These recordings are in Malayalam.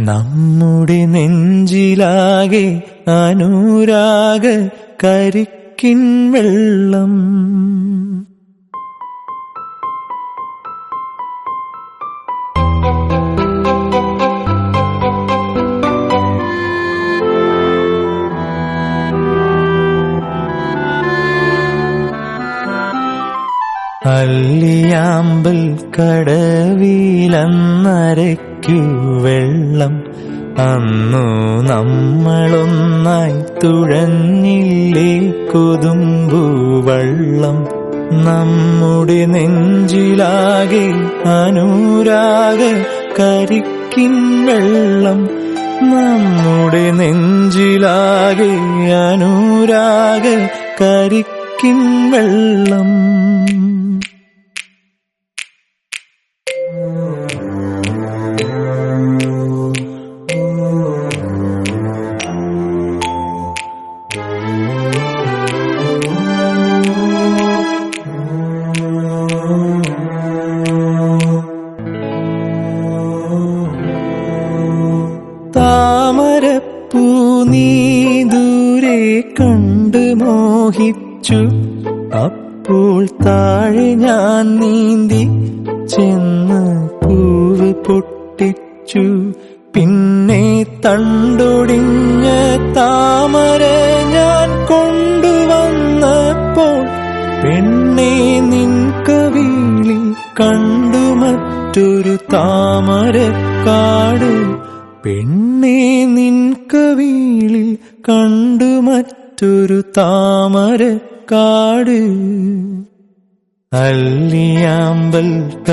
നമ്മുടെ നെഞ്ചിലാകെ അനുരാഗ കരിക്കിൻ വെള്ളം അല്ലിയാമ്പൽ കടവിലന്നരയ്ക്കു വെള്ളം അന്നു നമ്മളൊന്നായി തുഴഞ്ഞില്ലേ കൊതുമ്പു വെള്ളം നമ്മുടെ നെഞ്ചിലാകെ അനുരാഗ കരിക്കിൻ വെള്ളം നമ്മുടെ നെഞ്ചിലാകെ അനുരാഗ കരിക്കിൻ വെള്ളം താമരപ്പൂ നീ ദൂരെ കണ്ട് മോഹിച്ചു അപ്പോൾ താഴെ ഞാൻ നീന്തി ചെന്ന് പൂവ് പൊട്ടിച്ചു പിന്നെ തണ്ടൊടിഞ്ഞ താമര ഞാൻ കൊണ്ടുവന്നപ്പോൾ പെണ്ണെ നിൻ കവിളി കണ്ടു മറ്റൊരു താമരക്കാട് പെണ്ണെ നിൻ കവിളിൽ കണ്ടു മറ്റൊരു താമരക്കാട് അല്ലിയാമ്പൽ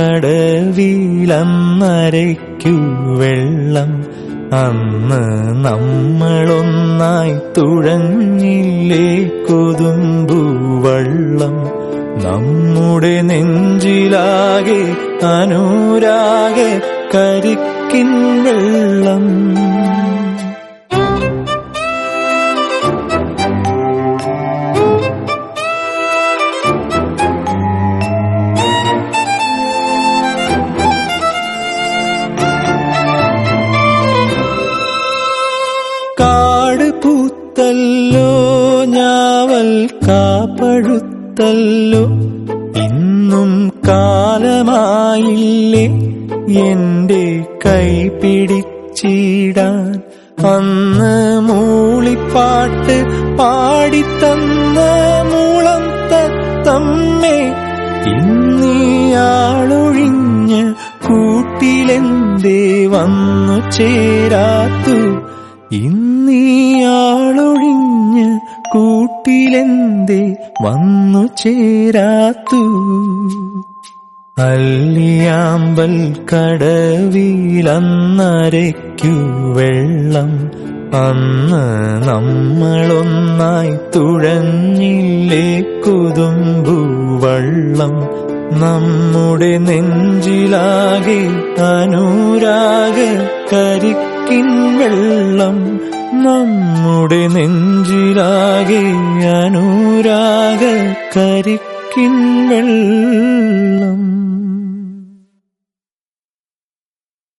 കടവിലന്നരയ്ക്കു വെള്ളം അന്ന് നമ്മളൊന്നായി തുഴഞ്ഞില്ലേ കൊതുമ്പു വള്ളം നമ്മുടെ നെഞ്ചിലാകെ അനുരാഗ കരിക്കിൻ വെള്ളം കാട് പൂത്തല്ലോ ഞാവൽ കാപ്പഴുത്തല്ലോ ഇന്നും കാലമായില്ലേ എന്റെ കൈ പിടിച്ചിടാൻ അന്ന് മൂളിപ്പാട്ട് പാടിത്തന്ന മൂളം തത്തമ്മേ ഇന്നിയാളൊഴിഞ്ഞ് കൂട്ടിലെന്തേ വന്നു ചേരാത്തു ഇന്നിയാളൊഴിഞ്ഞ് കൂട്ടിലെന്തേ വന്നു ചേരാത്തു അല്ലിയാമ്പൽ കടവിലന്നരയ്ക്കു വെള്ളം അന്ന് നമ്മളൊന്നായി തുഴഞ്ഞില്ലേ കൊതുമ്പു വള്ളം നമ്മുടെ നെഞ്ചിലാകെ അനുരാഗ കരിക്കിൻ വെള്ളം നമ്മുടെ നെഞ്ചിലാകെ അനുരാഗ കരിക്കിൻ വെള്ളം